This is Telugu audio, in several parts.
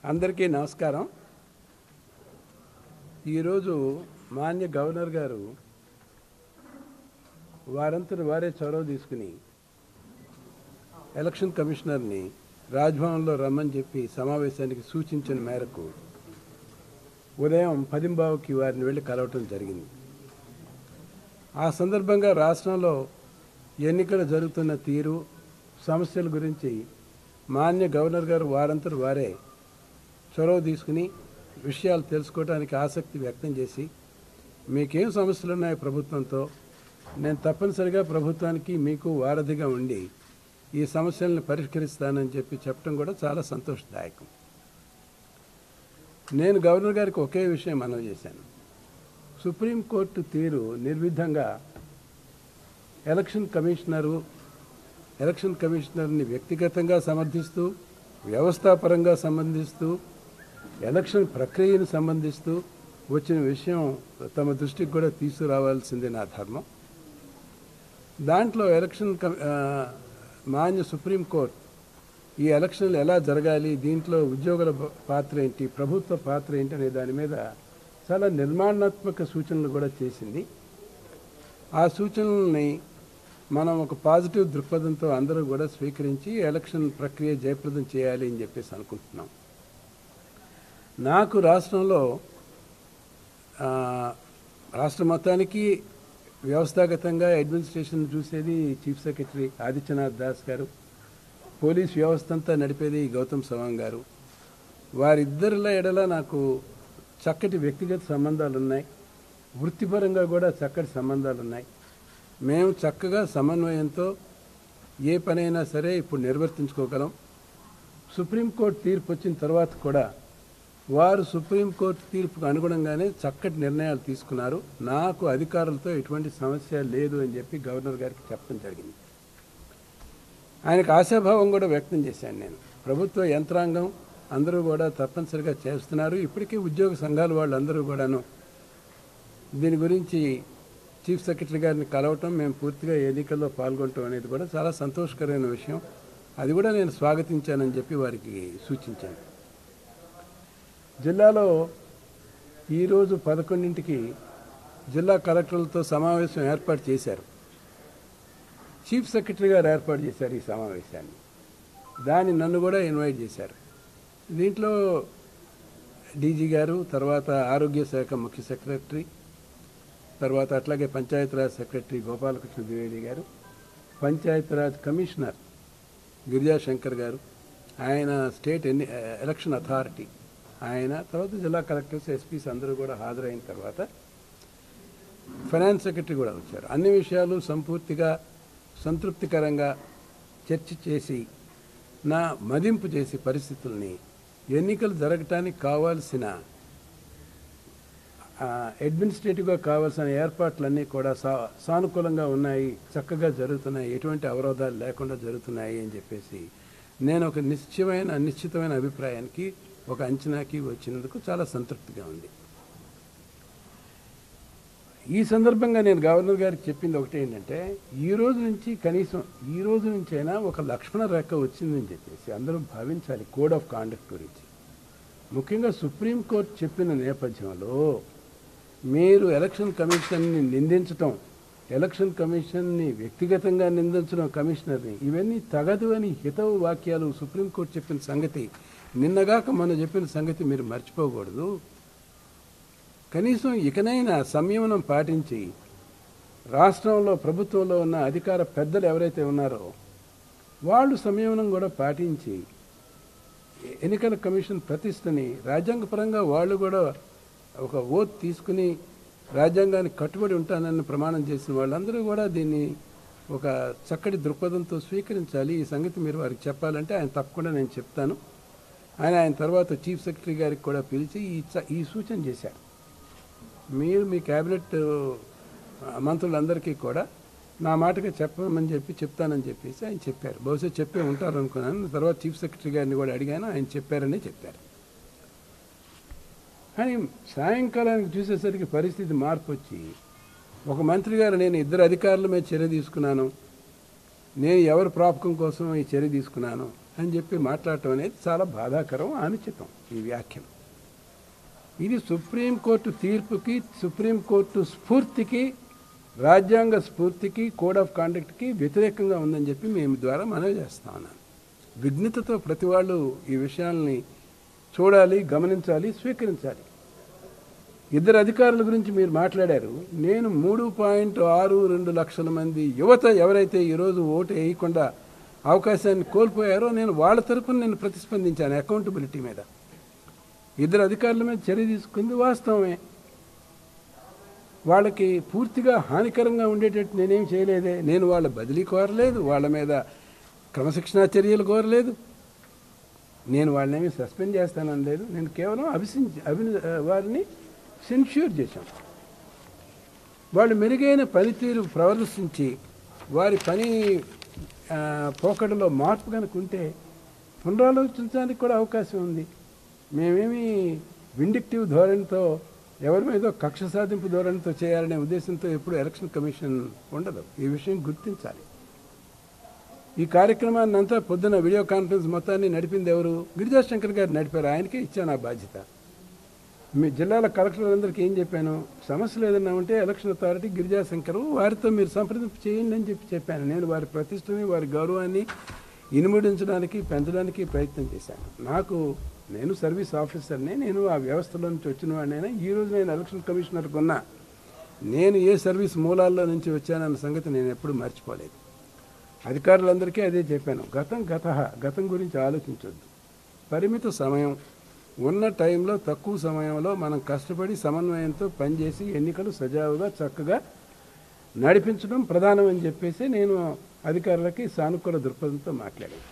అందరికీ నమస్కారం ఈరోజు మాన్య గవర్నర్ గారు వారంతటి వారే చొరవ తీసుకుని ఎలక్షన్ కమిషనర్ని రాజ్భవన్లో రమ్మని చెప్పి సమావేశానికి సూచించిన మేరకు ఉదయం పదింబావుకి వారిని వెళ్ళి కలవటం జరిగింది ఆ సందర్భంగా రాష్ట్రంలో ఎన్నికలు జరుగుతున్న తీరు సమస్యల గురించి మాన్య గవర్నర్ గారు వారంతటి వారే చొరవ తీసుకుని విషయాలు తెలుసుకోవడానికి ఆసక్తి వ్యక్తం చేసి మీకేం సమస్యలు ఉన్నాయి ప్రభుత్వంతో నేను తప్పనిసరిగా ప్రభుత్వానికి మీకు వారధిగా ఉండి ఈ సమస్యలను పరిష్కరిస్తానని చెప్పి చెప్పడం కూడా చాలా సంతోషదాయకం నేను గవర్నర్ గారికి ఒకే విషయం మనవి చేశాను సుప్రీంకోర్టు తీరు నిర్విధంగా ఎలక్షన్ కమిషనరు ఎలక్షన్ కమిషనర్ని వ్యక్తిగతంగా సమర్థిస్తూ వ్యవస్థాపరంగా సంబంధిస్తూ ఎలక్షన్ ప్రక్రియను సంబంధిస్తూ వచ్చిన విషయం తమ దృష్టికి కూడా తీసుకురావాల్సిందే నా ధర్మం దాంట్లో ఎలక్షన్ కమి- ఆ, మాన్య సుప్రీంకోర్టు ఈ ఎలక్షన్లు ఎలా జరగాలి దీంట్లో ఉద్యోగుల ప- పాత్ర ఏంటి ప్రభుత్వ పాత్ర ఏంటి అనే దాని మీద చాలా నిర్మాణాత్మక సూచనలు కూడా చేసింది ఆ సూచనల్ని మనం ఒక పాజిటివ్ దృక్పథంతో అందరూ కూడా స్వీకరించి ఎలక్షన్ ప్రక్రియ జయప్రదం చేయాలి అని చెప్పేసి అనుకుంటున్నాం నాకు రాష్ట్రంలో ఆ, రాష్ట్ర మొత్తానికి వ్యవస్థాగతంగా అడ్మినిస్ట్రేషన్ చూసేది చీఫ్ సెక్రటరీ ఆదిత్యనాథ్ దాస్ గారు పోలీస్ వ్యవస్థ అంతా నడిపేది గౌతమ్ సవాంగ్ గారు వారిద్దరిలో ఎడల నాకు చక్కటి వ్యక్తిగత సంబంధాలు ఉన్నాయి వృత్తిపరంగా కూడా చక్కటి సంబంధాలు ఉన్నాయి మేము చక్కగా సమన్వయంతో ఏ పనైనా సరే ఇప్పుడు నిర్వర్తించుకోగలం సుప్రీంకోర్టు తీర్పు వచ్చిన తర్వాత కూడా వారు సుప్రీంకోర్టు తీర్పుకు అనుగుణంగానే చక్కటి నిర్ణయాలు తీసుకున్నారు నాకు అధికారులతో ఎటువంటి సమస్య లేదు అని చెప్పి గవర్నర్ గారికి చెప్పడం జరిగింది ఆయనకు ఆశాభావం కూడా వ్యక్తం చేశాను నేను ప్రభుత్వ యంత్రాంగం అందరూ కూడా తప్పనిసరిగా చేస్తున్నారు ఇప్పటికే ఉద్యోగ సంఘాల వాళ్ళందరూ కూడాను దీని గురించి చీఫ్ సెక్రటరీ గారిని కలవటం మేము పూర్తిగా ఎన్నికల్లో పాల్గొనటం అనేది కూడా చాలా సంతోషకరమైన విషయం అది కూడా నేను స్వాగతించానని చెప్పి వారికి సూచించాను జిల్లాలో ఈరోజు పదకొండింటికి జిల్లా కలెక్టర్లతో సమావేశం ఏర్పాటు చేశారు చీఫ్ సెక్రటరీ గారు ఏర్పాటు చేశారు ఈ సమావేశాన్ని దాన్ని నన్ను కూడా ఇన్వైట్ చేశారు దీంట్లో డీజీ గారు తర్వాత ఆరోగ్య శాఖ ముఖ్య సెక్రటరీ తర్వాత అట్లాగే పంచాయతీరాజ్ సెక్రటరీ గోపాలకృష్ణ ద్వివేది గారు పంచాయతీరాజ్ కమిషనర్ గిరిజాశంకర్ గారు ఆయన స్టేట్ ఎన్ని ఎలక్షన్ అథారిటీ ఆయన తర్వాత జిల్లా కలెక్టర్స్ ఎస్పీస్ అందరూ కూడా హాజరైన తర్వాత ఫైనాన్స్ సెక్రటరీ కూడా వచ్చారు అన్ని విషయాలు సంపూర్తిగా సంతృప్తికరంగా చర్చ చేసి నా మదింపు చేసి పరిస్థితుల్ని ఎన్నికలు జరగటానికి కావాల్సిన ఆ, అడ్మినిస్ట్రేటివ్గా కావాల్సిన ఏర్పాట్లన్నీ కూడా సా సానుకూలంగా ఉన్నాయి చక్కగా జరుగుతున్నాయి ఎటువంటి అవరోధాలు లేకుండా జరుగుతున్నాయి అని చెప్పేసి నేను ఒక నిశ్చయమైన నిశ్చితమైన అభిప్రాయానికి ఒక అంచనాకి వచ్చినందుకు చాలా సంతృప్తిగా ఉంది ఈ సందర్భంగా నేను గవర్నర్ గారికి చెప్పింది ఒకటి ఏంటంటే ఈ రోజు నుంచి కనీసం ఈ రోజు నుంచైనా ఒక లక్ష్మణ రేఖ వచ్చిందని చెప్పేసి అందరూ భావించాలి కోడ్ ఆఫ్ కాండక్ట్ గురించి ముఖ్యంగా సుప్రీంకోర్టు చెప్పిన నేపథ్యంలో మీరు ఎలక్షన్ కమిషన్ని నిందించటం ఎలక్షన్ కమిషన్ని వ్యక్తిగతంగా నిందించడం కమిషనర్ని ఇవన్నీ తగదు అని హితవు వాక్యాలు సుప్రీంకోర్టు చెప్పిన సంగతి నిన్నగాక మనం చెప్పిన సంగతి మీరు మర్చిపోకూడదు కనీసం ఇకనైనా సంయమనం పాటించి రాష్ట్రంలో ప్రభుత్వంలో ఉన్న అధికార పెద్దలు ఎవరైతే ఉన్నారో వాళ్ళు సంయమనం కూడా పాటించి ఎన్నికల కమిషన్ ప్రతిష్టని రాజ్యాంగపరంగా వాళ్ళు కూడా ఒక ఓత్ తీసుకుని రాజ్యాంగానికి కట్టుబడి ఉంటానని ప్రమాణం చేసిన వాళ్ళందరూ కూడా దీన్ని ఒక చక్కటి దృక్పథంతో స్వీకరించాలి ఈ సంగతి మీరు వారికి చెప్పాలంటే ఆయన తప్పకుండా నేను చెప్తాను ఆయన ఆయన తర్వాత చీఫ్ సెక్రటరీ గారికి కూడా పిలిచి ఈ చ- ఈ సూచన చేశారు మీరు మీ క్యాబినెట్ ఆ, మంత్రులందరికీ కూడా నా మాటగా చెప్పమని చెప్పి చెప్తానని చెప్పేసి ఆయన చెప్పారు బహుశా చెప్పే ఉంటారు అనుకున్నాను తర్వాత చీఫ్ సెక్రటరీ గారిని కూడా అడిగాను ఆయన చెప్పారని చెప్పారు కానీ సాయంకాలానికి చూసేసరికి పరిస్థితి మార్పు వచ్చి ఒక మంత్రి గారు నేను ఇద్దరు అధికారుల మీద చర్య తీసుకున్నాను నేను ఎవరి ప్రాపకం కోసం ఈ చర్య తీసుకున్నాను అని చెప్పి మాట్లాడటం అనేది చాలా బాధాకరం అనుచితం ఈ వ్యాఖ్యలు ఇది సుప్రీంకోర్టు తీర్పుకి సుప్రీంకోర్టు స్ఫూర్తికి రాజ్యాంగ స్ఫూర్తికి కోడ్ ఆఫ్ కాండక్ట్కి వ్యతిరేకంగా ఉందని చెప్పి మేము ద్వారా మనవి చేస్తా ఉన్నాను విఘ్నతతో ప్రతి వాళ్ళు ఈ విషయాల్ని చూడాలి గమనించాలి స్వీకరించాలి ఇద్దరు అధికారుల గురించి మీరు మాట్లాడారు నేను మూడు పాయింట్ ఆరు రెండు లక్షల మంది యువత ఎవరైతే ఈరోజు ఓటు వేయకుండా అవకాశాన్ని కోల్పోయారో నేను వాళ్ళ తరపున నేను ప్రతిస్పందించాను అకౌంటబిలిటీ మీద ఇద్దరు అధికారుల మీద చర్య తీసుకుంది వాస్తవమే వాళ్ళకి పూర్తిగా హానికరంగా ఉండేటట్టు నేనేం చేయలేదే నేను వాళ్ళ బదిలీ కోరలేదు వాళ్ళ మీద క్రమశిక్షణా చర్యలు కోరలేదు నేను వాళ్ళనేమి సస్పెండ్ చేస్తానని లేదు నేను కేవలం అభిసించి అభి వారిని సెన్ష్యూర్ చేశాం వాళ్ళు మెరుగైన పనితీరు ప్రదర్శించి వారి పని ఆ, పోకడలో మార్పు కనుక ఉంటే పునరాలోచించడానికి కూడా అవకాశం ఉంది మేమేమి విండిక్టివ్ ధోరణితో ఎవరి మీద కక్ష సాధింపు ధోరణితో చేయాలనే ఉద్దేశంతో ఎప్పుడు ఎలక్షన్ కమిషన్ ఉండదు ఈ విషయం గుర్తించాలి ఈ కార్యక్రమాన్ని అంతా పొద్దున వీడియో కాన్ఫరెన్స్ మొత్తాన్ని నడిపింది ఎవరు గిరిజా శంకర్ గారు నడిపారు ఆయనకే ఇచ్చాను ఆ బాధ్యత మీ జిల్లాల కలెక్టర్లందరికీ ఏం చెప్పాను సమస్యలు ఏదైనా ఉంటే ఎలక్షన్ అథారిటీ గిరిజా శంకర్ వారితో మీరు సంప్రదింపు చేయండి అని చెప్పి చెప్పాను నేను వారి ప్రతిష్టని వారి గౌరవాన్ని ఇనుముడించడానికి పెంచడానికి ప్రయత్నం చేశాను నాకు నేను సర్వీస్ ఆఫీసర్ని నేను ఆ వ్యవస్థలో నుంచి వచ్చిన వాడినైనా ఈ రోజు నేను ఎలక్షన్ కమిషనర్కి ఉన్నా నేను ఏ సర్వీస్ మూలాల్లో నుంచి వచ్చానన్న సంగతి నేను ఎప్పుడూ మర్చిపోలేదు అధికారులందరికీ అదే చెప్పాను గతం గత గతం గురించి ఆలోచించొద్దు పరిమిత సమయం ఉన్న టైంలో తక్కువ సమయంలో మనం కష్టపడి సమన్వయంతో పనిచేసి ఎన్నికలు సజావుగా చక్కగా నడిపించడం ప్రధానం అని చెప్పేసి నేను అధికారులకి సానుకూల దృక్పథంతో మాట్లాడాను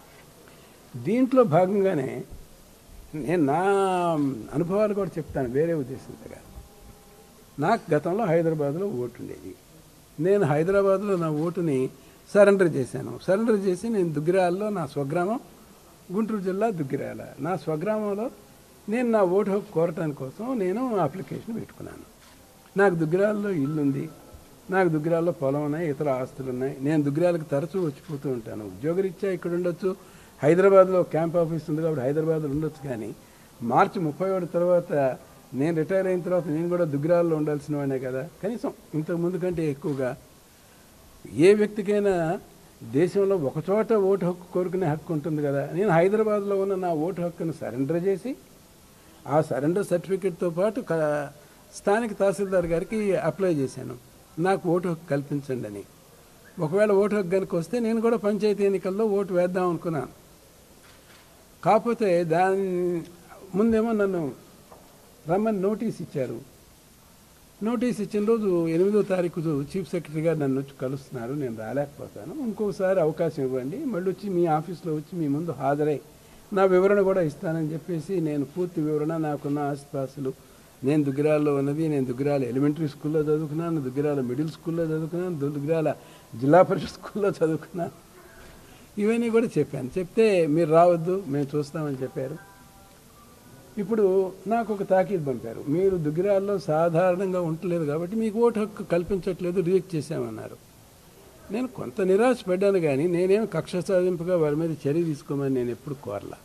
దీంట్లో భాగంగానే నేను నా అనుభవాలు కూడా చెప్తాను వేరే ఉద్దేశంతో కాదు నాకు గతంలో హైదరాబాద్లో ఓటు ఉండేది నేను హైదరాబాద్లో నా ఓటుని సరెండర్ చేశాను సరెండర్ చేసి నేను దుగ్గిరాలలో నా స్వగ్రామం గుంటూరు జిల్లా దుగ్గిరాల నా స్వగ్రామంలో నేను నా ఓటు హక్కు కోరటానికి కోసం నేను అప్లికేషన్ పెట్టుకున్నాను నాకు దుగ్గిరాలలో ఇల్లు ఉంది నాకు దుగ్గిరాల్లో పొలం ఉన్నాయి ఇతర ఆస్తులు ఉన్నాయి నేను దుగ్గిరాలకు తరచూ వచ్చిపోతూ ఉంటాను ఉద్యోగరీత్యా ఇక్కడ ఉండొచ్చు హైదరాబాద్లో క్యాంప్ ఆఫీస్ ఉంది కాబట్టి హైదరాబాద్లో ఉండొచ్చు కానీ మార్చి ముప్పై ఒకటి తర్వాత నేను రిటైర్ అయిన తర్వాత నేను కూడా దుగ్గిరాల్లో ఉండాల్సిన వాడినే కదా కనీసం ఇంతకు ముందు కంటే ఎక్కువగా ఏ వ్యక్తికైనా దేశంలో ఒక చోట ఓటు హక్కు కోరుకునే హక్కు ఉంటుంది కదా నేను హైదరాబాద్లో ఉన్న నా ఓటు హక్కును సరెండర్ చేసి ఆ సరెండర్ సర్టిఫికెట్తో పాటు క- స్థానిక తహసీల్దార్ గారికి అప్లై చేశాను నాకు ఓటు హక్కు కల్పించండి అని ఒకవేళ ఓటు హక్కు కనుక వస్తే నేను కూడా పంచాయతీ ఎన్నికల్లో ఓటు వేద్దాం అనుకున్నాను కాకపోతే దాని ముందేమో నన్ను రమ్మని నోటీస్ ఇచ్చారు నోటీస్ ఇచ్చిన రోజు ఎనిమిదో తారీఖు చీఫ్ సెక్రటరీ గారు నన్ను వచ్చి కలుస్తున్నారు నేను రాలేకపోతాను ఇంకోసారి అవకాశం ఇవ్వండి మళ్ళీ వచ్చి మీ ఆఫీస్లో వచ్చి మీ ముందు హాజరై నా వివరణ కూడా ఇస్తానని చెప్పేసి నేను పూర్తి వివరణ నాకున్న ఆస్తిపాస్తులు నేను దుగ్గిరాల్లో ఉన్నది నేను దుగ్గిరాల ఎలిమెంటరీ స్కూల్లో చదువుకున్నాను దుగ్గిరాల మిడిల్ స్కూల్లో చదువుకున్నాను దుగ్గిరాల జిల్లా పరిషత్ స్కూల్లో చదువుకున్నాను ఇవన్నీ కూడా చెప్పాను చెప్తే మీరు రావద్దు మేము చూస్తామని చెప్పారు ఇప్పుడు నాకు ఒక తాకీదు పంపారు మీరు దుగ్గిరాల్లో సాధారణంగా ఉండలేదు కాబట్టి మీకు ఓటు హక్కు కల్పించట్లేదు రిజెక్ట్ చేశామన్నారు నేను కొంత నిరాశపడ్డాను కానీ నేనేం కక్ష సాధింపుగా వారి మీద చర్య తీసుకోమని నేను ఎప్పుడు కోరలా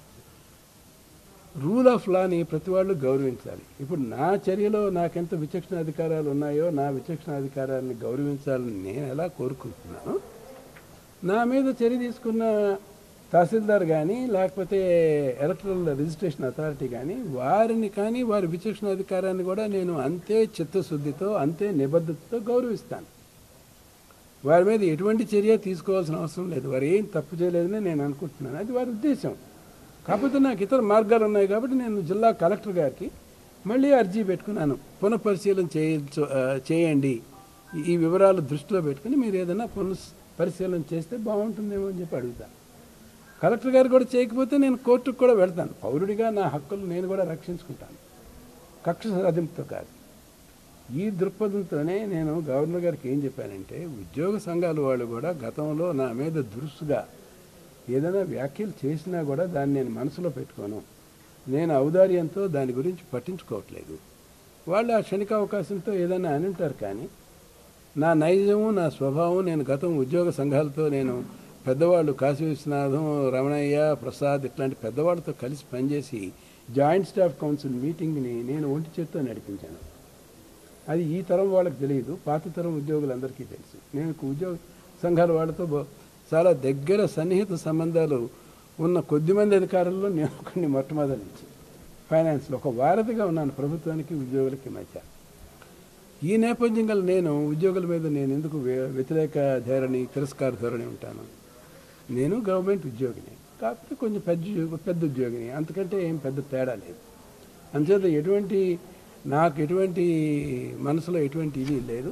రూల్ ఆఫ్ లాని ప్రతి వాళ్ళు గౌరవించాలి ఇప్పుడు నా చర్యలో నాకెంత విచక్షణ అధికారాలు ఉన్నాయో నా విచక్షణ అధికారాన్ని గౌరవించాలని నేను ఎలా కోరుకుంటున్నాను నా మీద చర్య తీసుకున్న తహసీల్దార్ కానీ లేకపోతే ఎలక్ట్రల్ రిజిస్ట్రేషన్ అథారిటీ కానీ వారిని కానీ వారి విచక్షణ అధికారాన్ని కూడా నేను అంతే చిత్తశుద్ధితో అంతే నిబద్ధతతో గౌరవిస్తాను వారి మీద ఎటువంటి చర్య తీసుకోవాల్సిన అవసరం లేదు వారు ఏం తప్పు చేయలేదని నేను అనుకుంటున్నాను అది వారి ఉద్దేశం కాకపోతే నాకు ఇతర మార్గాలు ఉన్నాయి కాబట్టి నేను జిల్లా కలెక్టర్ గారికి మళ్ళీ అర్జీ పెట్టుకున్నాను పునఃపరిశీలన చేయించు ఆ, చేయండి ఈ- ఈ వివరాలు దృష్టిలో పెట్టుకుని మీరు ఏదైనా పునః పరిశీలన చేస్తే బాగుంటుందేమో అని చెప్పి అడుగుతాను కలెక్టర్ గారు కూడా చేయకపోతే నేను కోర్టుకు కూడా వెళ్తాను పౌరుడిగా నా హక్కులు నేను కూడా రక్షించుకుంటాను కక్ష సాధింపుతో కాదు ఈ దృక్పథంతోనే నేను గవర్నర్ గారికి ఏం చెప్పానంటే ఉద్యోగ సంఘాల వాళ్ళు కూడా గతంలో నా మీద దురుసుగా ఏదైనా వ్యాఖ్యలు చేసినా కూడా దాన్ని నేను మనసులో పెట్టుకోను నేను ఔదార్యంతో దాని గురించి పట్టించుకోవట్లేదు వాళ్ళు ఆ క్షణిక అవకాశంతో ఏదైనా అని ఉంటారు కానీ నా నైజము నా స్వభావం నేను గతం ఉద్యోగ సంఘాలతో నేను పెద్దవాళ్ళు కాశీ విశ్వనాథం రమణయ్య ప్రసాద్ ఇట్లాంటి పెద్దవాళ్ళతో కలిసి పనిచేసి జాయింట్ స్టాఫ్ కౌన్సిల్ మీటింగ్ని నేను ఒంటి చేత్తో నడిపించాను అది ఈ తరం వాళ్ళకి తెలియదు పాత తరం ఉద్యోగులందరికీ తెలుసు నేను ఉద్యోగ సంఘాల వాళ్ళతో బో- చాలా దగ్గర సన్నిహిత సంబంధాలు ఉన్న కొద్దిమంది అధికారుల్లో నేను కొన్ని మొట్టమొదటి నుంచి ఫైనాన్స్లో ఒక వారధిగా ఉన్నాను ప్రభుత్వానికి ఉద్యోగులకి మధ్య ఈ నేపథ్యం గల నేను ఉద్యోగుల మీద నేను ఎందుకు వ్య- వ్యతిరేక ధోరణి తిరస్కార ధోరణి ఉంటాను నేను గవర్నమెంట్ ఉద్యోగిని కాకపోతే కొంచెం పెద్ద ఉద్యోగ- పెద్ద ఉద్యోగిని అంతకంటే ఏం పెద్ద తేడా లేదు అంచేత ఎటువంటి నాకు ఎటువంటి మనసులో ఎటువంటి ఇది లేదు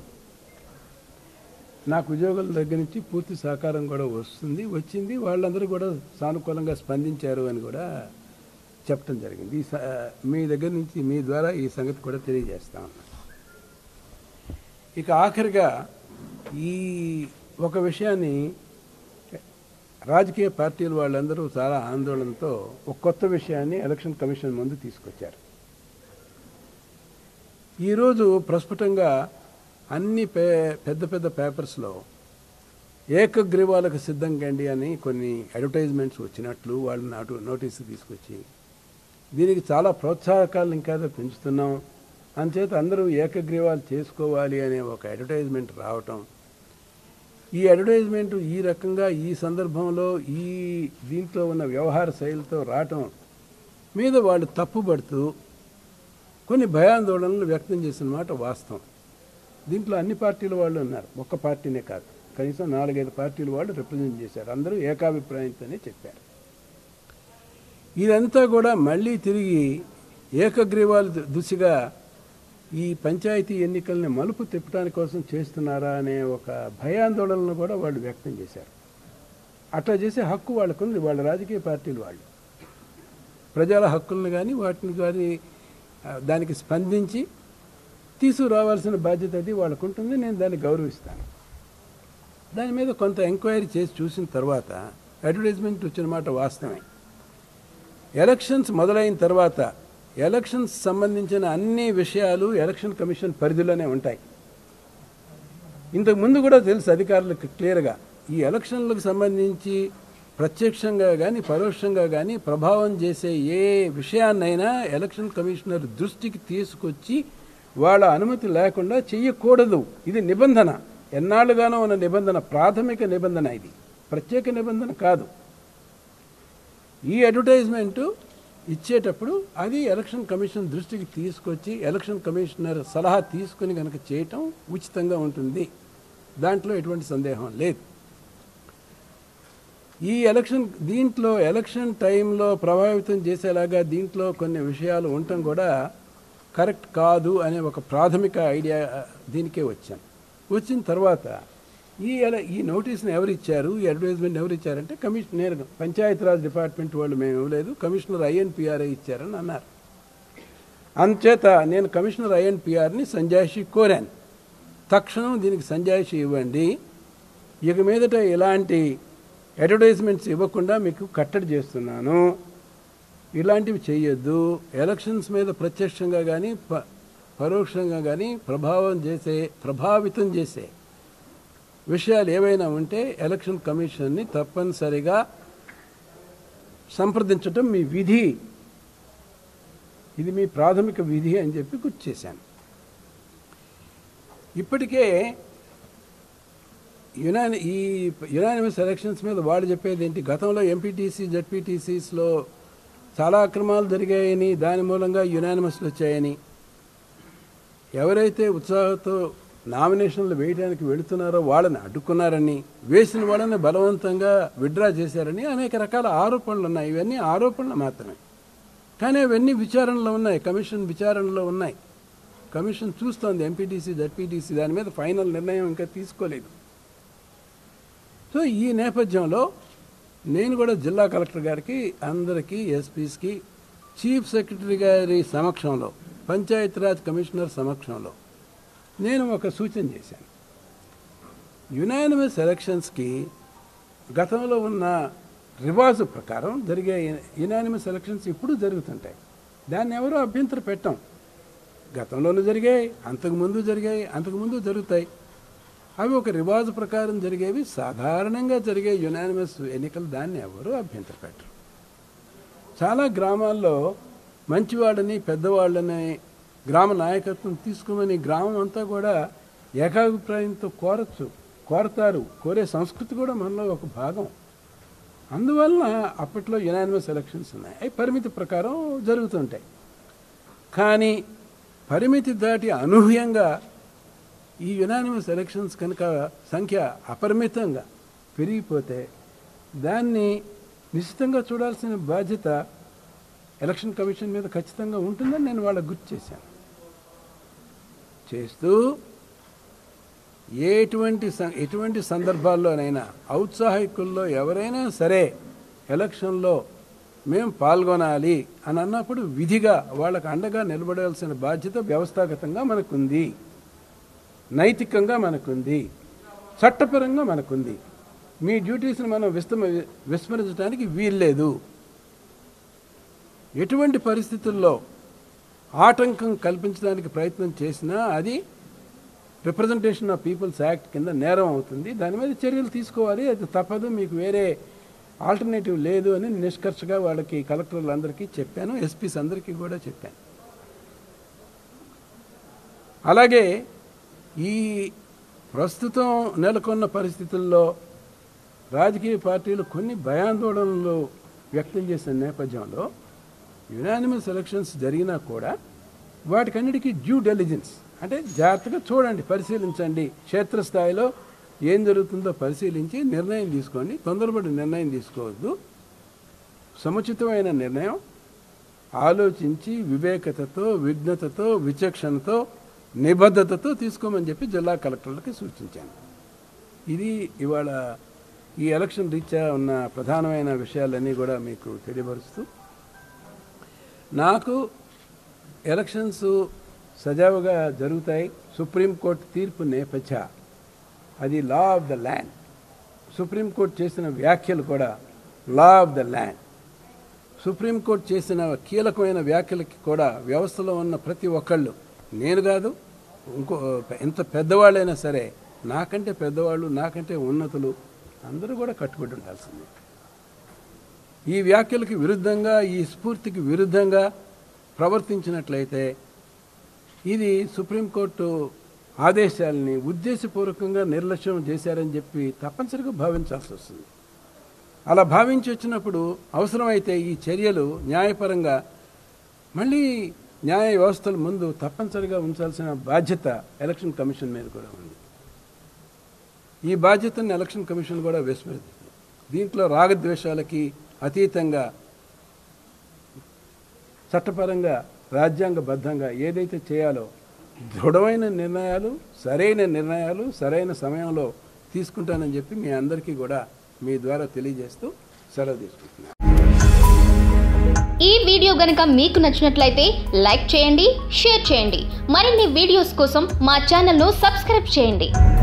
నాకు ఉద్యోగుల దగ్గర నుంచి పూర్తి సహకారం కూడా వస్తుంది వచ్చింది వాళ్ళందరూ కూడా సానుకూలంగా స్పందించారు అని కూడా చెప్పడం జరిగింది ఈ స- మీ దగ్గర నుంచి మీ ద్వారా ఈ సంగతి కూడా తెలియజేస్తా ఉన్నాను ఇక ఆఖరిగా ఈ ఒక విషయాన్ని రాజకీయ పార్టీల వాళ్ళందరూ చాలా ఆందోళనతో ఒక కొత్త విషయాన్ని ఎలక్షన్ కమిషన్ ముందు తీసుకొచ్చారు ఈరోజు ప్రస్ఫుటంగా అన్ని పే పెద్ద పెద్ద పేపర్స్లో ఏకగ్రీవాలకు సిద్ధం కండి అని కొన్ని అడ్వర్టైజ్మెంట్స్ వచ్చినట్లు వాళ్ళు నాటు నోటీసు తీసుకొచ్చి దీనికి చాలా ప్రోత్సాహకాలను ఇంకా పెంచుతున్నాం అంచేత అందరూ ఏకగ్రీవాలు చేసుకోవాలి అనే ఒక అడ్వర్టైజ్మెంట్ రావటం ఈ అడ్వర్టైజ్మెంట్ ఈ రకంగా ఈ సందర్భంలో ఈ దీంట్లో ఉన్న వ్యవహార శైలితో రావటం మీద వాళ్ళు తప్పుపడుతూ కొన్ని భయాందోళనలు వ్యక్తం చేసిన మాట వాస్తవం దీంట్లో అన్ని పార్టీల వాళ్ళు ఉన్నారు ఒక్క పార్టీనే కాదు కనీసం నాలుగైదు పార్టీల వాళ్ళు రిప్రజెంట్ చేశారు అందరూ ఏకాభిప్రాయంతోనే చెప్పారు ఇదంతా కూడా మళ్ళీ తిరిగి ఏకగ్రీవాల దు- దిశగా ఈ పంచాయతీ ఎన్నికల్ని మలుపు తిప్పడానికి కోసం చేస్తున్నారా అనే ఒక భయాందోళనను కూడా వాళ్ళు వ్యక్తం చేశారు అట్లా చేసే హక్కు వాళ్ళకుంది వాళ్ళ రాజకీయ పార్టీలు వాళ్ళు ప్రజల హక్కులను కానీ వాటిని కానీ ఆ, దానికి స్పందించి తీసుకురావాల్సిన బాధ్యత అది వాళ్ళకు ఉంటుంది నేను దాన్ని గౌరవిస్తాను దాని మీద కొంత ఎంక్వైరీ చేసి చూసిన తర్వాత అడ్వర్టైజ్మెంట్ వచ్చిన మాట వాస్తవమే ఎలక్షన్స్ మొదలైన తర్వాత ఎలక్షన్స్ సంబంధించిన అన్ని విషయాలు ఎలక్షన్ కమిషన్ పరిధిలోనే ఉంటాయి ఇంతకు ముందు కూడా తెలుసు అధికారులకు క్లియర్గా ఈ ఎలక్షన్లకు సంబంధించి ప్రత్యక్షంగా కానీ పరోక్షంగా కానీ ప్రభావం చేసే ఏ విషయాన్నైనా ఎలక్షన్ కమిషనర్ దృష్టికి తీసుకొచ్చి వాళ్ళ అనుమతి లేకుండా చెయ్యకూడదు ఇది నిబంధన ఎన్నాళ్ళుగానో ఉన్న నిబంధన ప్రాథమిక నిబంధన ఇది ప్రత్యేక నిబంధన కాదు ఈ అడ్వర్టైజ్మెంటు ఇచ్చేటప్పుడు అది ఎలక్షన్ కమిషన్ దృష్టికి తీసుకొచ్చి ఎలక్షన్ కమిషనర్ సలహా తీసుకుని కనుక చేయటం ఉచితంగా ఉంటుంది దాంట్లో ఎటువంటి సందేహం లేదు ఈ ఎలక్షన్ దీంట్లో ఎలక్షన్ టైంలో ప్రభావితం చేసేలాగా దీంట్లో కొన్ని విషయాలు ఉండటం కూడా కరెక్ట్ కాదు అనే ఒక ప్రాథమిక ఐడియా దీనికే వచ్చాను వచ్చిన తర్వాత ఈ ఎల- ఈ నోటీస్ని ఎవరు ఇచ్చారు ఈ అడ్వర్టైజ్మెంట్ ఎవరు ఇచ్చారంటే కమిషన్ నేను పంచాయతీరాజ్ డిపార్ట్మెంట్ వాళ్ళు మేము ఇవ్వలేదు కమిషనర్ ఐఎన్పిఆర్ఏ ఇచ్చారని అన్నారు అంచేత నేను కమిషనర్ ఐఎన్పిఆర్ని సంజాయిషి కోరాను తక్షణం దీనికి సంజాయిషి ఇవ్వండి ఇక మీదట ఇలాంటి అడ్వర్టైజ్మెంట్స్ ఇవ్వకుండా మీకు కట్టడి చేస్తున్నాను ఇలాంటివి చేయొద్దు ఎలక్షన్స్ మీద ప్రత్యక్షంగా కానీ ప పరోక్షంగా కానీ ప్రభావం చేసే ప్రభావితం చేసే విషయాలు ఏవైనా ఉంటే ఎలక్షన్ కమిషన్ని తప్పనిసరిగా సంప్రదించటం మీ విధి ఇది మీ ప్రాథమిక విధి అని చెప్పి గుర్తు చేశాను ఇప్పటికే యునాని ఈ యునానిమస్ ఎలక్షన్స్ మీద వాళ్ళు చెప్పేది ఏంటి గతంలో ఎంపీటీసీ జడ్పీటీసీస్లో చాలా అక్రమాలు జరిగాయని దాని మూలంగా యునానిమస్లు వచ్చాయని ఎవరైతే ఉత్సాహంతో నామినేషన్లు వేయడానికి వెళుతున్నారో వాళ్ళని అడ్డుకున్నారని వేసిన వాళ్ళని బలవంతంగా విడ్రా చేశారని అనేక రకాల ఆరోపణలు ఉన్నాయి ఇవన్నీ ఆరోపణలు మాత్రమే కానీ అవన్నీ విచారణలో ఉన్నాయి కమిషన్ విచారణలో ఉన్నాయి కమిషన్ చూస్తోంది ఎంపీటీసీ జడ్పీటీసీ దాని మీద ఫైనల్ నిర్ణయం ఇంకా తీసుకోలేదు సో ఈ నేపథ్యంలో నేను కూడా జిల్లా కలెక్టర్ గారికి అందరికీ ఎస్పీస్కి చీఫ్ సెక్రటరీ గారి సమక్షంలో పంచాయతీరాజ్ కమిషనర్ సమక్షంలో నేను ఒక సూచన చేశాను యునానిమస్ ఎలక్షన్స్కి గతంలో ఉన్న రివాజు ప్రకారం జరిగే యునానిమస్ ఎలక్షన్స్ ఇప్పుడు జరుగుతుంటాయి దాన్ని ఎవరూ అభ్యంతర పెట్టం గతంలోనూ జరిగాయి అంతకుముందు జరిగాయి అంతకుముందు జరుగుతాయి అవి ఒక రివాజు ప్రకారం జరిగేవి సాధారణంగా జరిగే యునానిమస్ ఎన్నికలు దాన్ని ఎవరు అభ్యంతర పెట్టరు చాలా గ్రామాల్లో మంచివాళ్ళని పెద్దవాళ్ళని గ్రామ నాయకత్వం తీసుకోమని గ్రామం అంతా కూడా ఏకాభిప్రాయంతో కోరచ్చు కోరతారు కోరే సంస్కృతి కూడా మనలో ఒక భాగం అందువలన అప్పట్లో యునానిమస్ ఎలక్షన్స్ ఉన్నాయి అవి పరిమితి ప్రకారం జరుగుతుంటాయి కానీ పరిమితి దాటి అనూహ్యంగా ఈ యునానిమస్ ఎలక్షన్స్ కనుక సంఖ్య అపరిమితంగా పెరిగిపోతే దాన్ని నిశ్చితంగా చూడాల్సిన బాధ్యత ఎలక్షన్ కమిషన్ మీద ఖచ్చితంగా ఉంటుందని నేను వాళ్ళకు గుర్తు చేశాను చేస్తూ ఎటువంటి సం- ఎటువంటి సందర్భాల్లోనైనా ఔత్సాహికుల్లో ఎవరైనా సరే ఎలక్షన్లో మేము పాల్గొనాలి అని అన్నప్పుడు విధిగా వాళ్ళకు అండగా నిలబడాల్సిన బాధ్యత వ్యవస్థాగతంగా మనకుంది నైతికంగా మనకుంది చట్టపరంగా మనకుంది మీ డ్యూటీస్ని మనం విస్మ విస్మరించడానికి వీల్లేదు ఎటువంటి పరిస్థితుల్లో ఆటంకం కల్పించడానికి ప్రయత్నం చేసినా అది రిప్రజెంటేషన్ ఆఫ్ పీపుల్స్ యాక్ట్ కింద నేరం అవుతుంది దాని మీద చర్యలు తీసుకోవాలి అది తప్పదు మీకు వేరే ఆల్టర్నేటివ్ లేదు అని నిష్కర్షగా వాళ్ళకి కలెక్టర్లందరికీ చెప్పాను ఎస్పీస్ అందరికీ కూడా చెప్పాను అలాగే ఈ ప్రస్తుతం నెలకొన్న పరిస్థితుల్లో రాజకీయ పార్టీలు కొన్ని భయాందోళనలు వ్యక్తం చేసిన నేపథ్యంలో యునానిమస్ ఎలక్షన్స్ జరిగినా కూడా వాటికన్నిటికీ డ్యూ డెలిజెన్స్ అంటే జాగ్రత్తగా చూడండి పరిశీలించండి క్షేత్రస్థాయిలో ఏం జరుగుతుందో పరిశీలించి నిర్ణయం తీసుకోండి తొందరపడి నిర్ణయం తీసుకోవద్దు సముచితమైన నిర్ణయం ఆలోచించి వివేకతతో విఘ్నతతో విచక్షణతో నిబద్ధతతో తీసుకోమని చెప్పి జిల్లా కలెక్టర్లకి సూచించాను ఇది ఇవాళ ఈ ఎలక్షన్ రీత్యా ఉన్న ప్రధానమైన విషయాలన్నీ కూడా మీకు తెలియపరుస్తూ నాకు ఎలక్షన్స్ సజావుగా జరుగుతాయి సుప్రీంకోర్టు తీర్పు నేపథ్య అది law of the land supreme court చేసిన వ్యాఖ్యలు కూడా law of the land supreme court చేసిన కీలకమైన వ్యాఖ్యలకి కూడా వ్యవస్థలో ఉన్న ప్రతి ఒక్కళ్ళు నేను కాదు ఇంకో ఎంత పెద్దవాళ్ళైనా సరే నాకంటే పెద్దవాళ్ళు నాకంటే ఉన్నతులు అందరూ కూడా కట్టుబడి ఉండాల్సిందే ఈ వ్యాఖ్యలకు విరుద్ధంగా ఈ స్ఫూర్తికి విరుద్ధంగా ప్రవర్తించినట్లయితే ఇది సుప్రీంకోర్టు ఆదేశాలని ఉద్దేశపూర్వకంగా నిర్లక్ష్యం చేశారని చెప్పి తప్పనిసరిగా భావించాల్సి వస్తుంది అలా భావించి వచ్చినప్పుడు అవసరమైతే ఈ చర్యలు న్యాయపరంగా మళ్ళీ న్యాయ వ్యవస్థల ముందు తప్పనిసరిగా ఉంచాల్సిన బాధ్యత ఎలక్షన్ కమిషన్ మీద కూడా ఉంది ఈ బాధ్యతను ఎలక్షన్ కమిషన్ కూడా విస్మరిస్తుంది దీంట్లో రాగద్వేషాలకి అతీతంగా చట్టపరంగా రాజ్యాంగబద్ధంగా ఏదైతే చేయాలో దృఢమైన నిర్ణయాలు సరైన నిర్ణయాలు సరైన సమయంలో తీసుకుంటానని చెప్పి మీ అందరికీ కూడా మీ ద్వారా తెలియజేస్తూ సెలవు తీసుకుంటున్నాను ఈ వీడియో గనుక మీకు నచ్చినట్లయితే లైక్ చేయండి షేర్ చేయండి మరిన్ని వీడియోస్ కోసం మా ఛానల్ను సబ్స్క్రైబ్ చేయండి